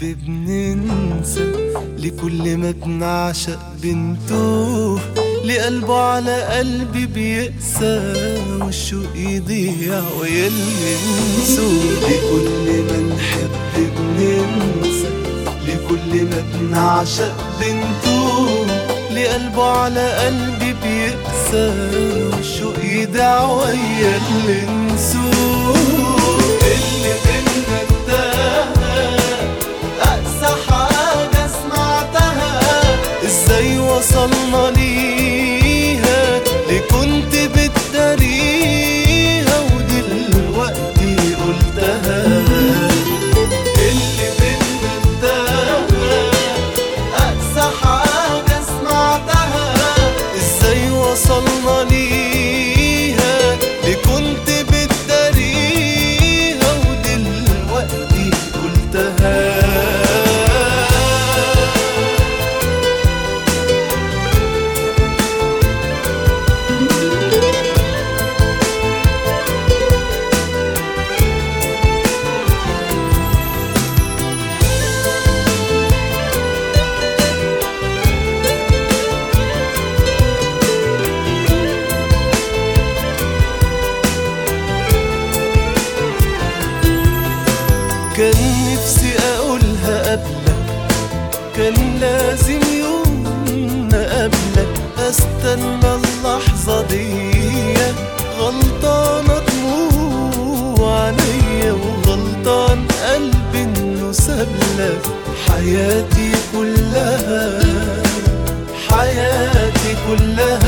بننسى لكل ما بنعشق بنتوه لقلبه على قلبي بيقسى والشوق يضيع ويلي نسوه لكل ما نحب بننسى لكل ما بنعشق بنتوه لقلبه على قلبي بيقسى والشوق يضيع ويا اللي نسوه اللي بينا انتهى أقسى حاجة سمعتها ازاي وصلنا ليها اللي كنت بتداريها ودلوقتي قلتها اللي بينا انتهى أقسى حاجة سمعتها ازاي وصلنا ليها اللي كنت بتداريها ودلوقتي قلتها كان نفسي اقولها قبلك كان لازم يوم نقابلك استنى اللحظة دي غلطانة دموع عينيا وغلطان قلبي انه سابلك حياتي كلها حياتي كلها